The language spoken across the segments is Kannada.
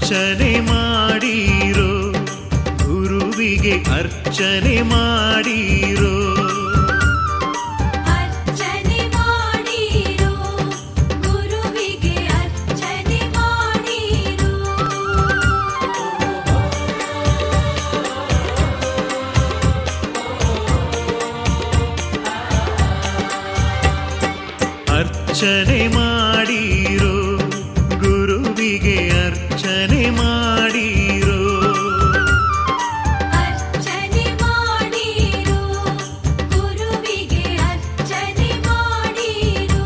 ಅರ್ಚನೆ ಮಾಡಿರೋ ಗುರುವಿಗೆ ಅರ್ಚನೆ ಮಾಡಿರೋ ಅರ್ಚನೆ ಮಾಡಿರೋ ಗುರುವಿಗೆ ಅರ್ಚನೆ ಮಾಡಿರೋ ಅರ್ಚನೆ ಮಾಡಿರೋ ಗುರುವಿಗೆ ಅರ್ಚನೆ ಮಾಡಿರೋ ಅರ್ಚನೆ ಮಾಡಿರೋ ಗುರುವಿಗೆ ಅರ್ಚನೆ ಮಾಡಿರೋ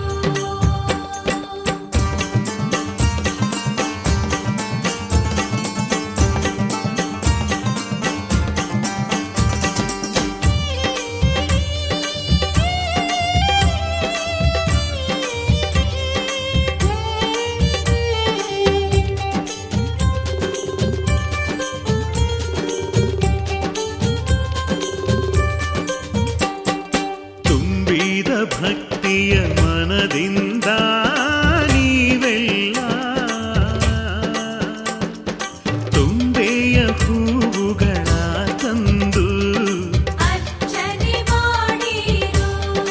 ತುಂಬಿದ ಭಕ್ತಿಯ ಮನದಿಂದ ನೀವೆಲ್ಲ ತುಂಬೆಯ ಹೂವುಗಳ ತಂದು ಅರ್ಚನೆ ಮಾಡಿರೋ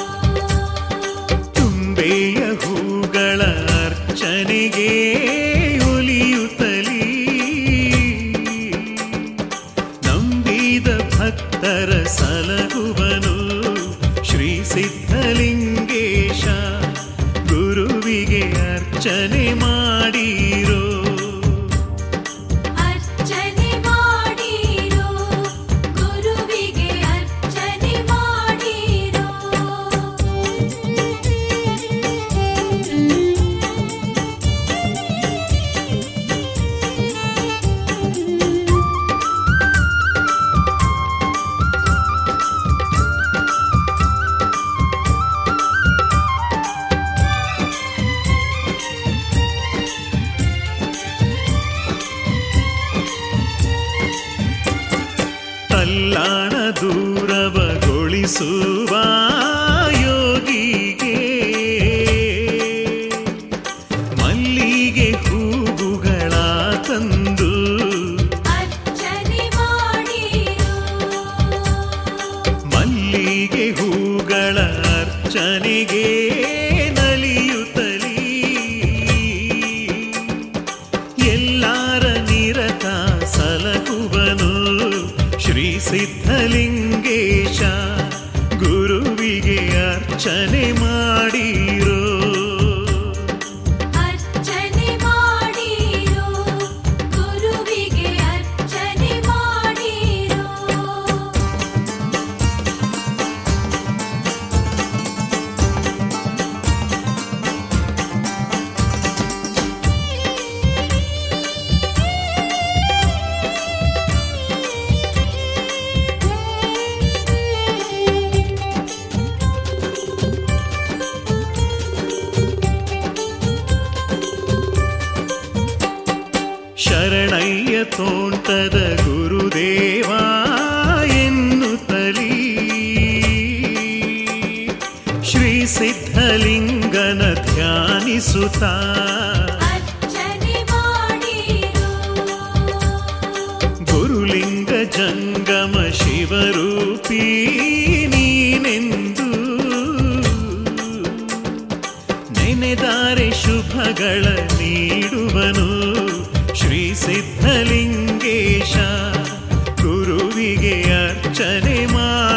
ತುಂಬೆಯ ಹೂಗಳ ಅರ್ಚನೆಗೆ ಒಲಿಯುತ್ತಲೀ ನಂಬಿದ ಭಕ್ತರ ಸಲಹುವನು ಶ್ರೀ ಸಿದ್ಧಲಿಂಗೇಶ ಗುರುವಿಗೆ ಅರ್ಚನೆ ಮಾಡಿರೋ ಅರ್ಚನೆ ಮಾಡಿರೋ ಗುರುವಿಗೆ ಅರ್ಚನೆ ಮಾಡಿರೋ ತಲ್ಲಾಣ ದೂರವಗೊಳಿಸುವ ಯೋಗಿಗೆ ಮಲ್ಲಿಗೆ ಹೂವುಗಳ ತಂದು ಅರ್ಚನೆ ಮಾಡಿರೋ ಮಲ್ಲಿಗೆ ಹೂಗಳ ಅರ್ಚನೆಗೆ ನಲಿಯುತ್ತಲೀ ಎಲ್ಲಾರ ನಿರತ ಸಲಹುವನು ಶ್ರೀ ಸಿದ್ಧಲಿಂಗೇಶ ಗುರುವಿಗೆ ಅರ್ಚನೆ ಮಾಡಿರೋ ಅರ್ಚನೆ ಮಾಡಿರೋ ಗುರುವಿಗೆ ಅರ್ಚನೆ ಮಾಡಿರೋ ಶರಣಯ್ಯ ತೋಂಟದ ಗುರುದೇವ ಎನ್ನುತ್ತಲೀ ಶ್ರೀ ಸಿದ್ಧಲಿಂಗನ ಧ್ಯಾನಿಸುತ್ತಾ ಅರ್ಚನೆ ಮಾಡಿರೋ ಗುರುಲಿಂಗ ಜಂಗಮ ಶಿವರೂಪಿ ನೀನೆಂದು ನೆನೆದಾರೆ ಶುಭಗಳ ನೀಡುವನು ಶ್ರೀ ಸಿದ್ಧಲಿಂಗೇಶ ಗುರುವಿಗೆ ಅರ್ಚನೆ ಮಾಡಿ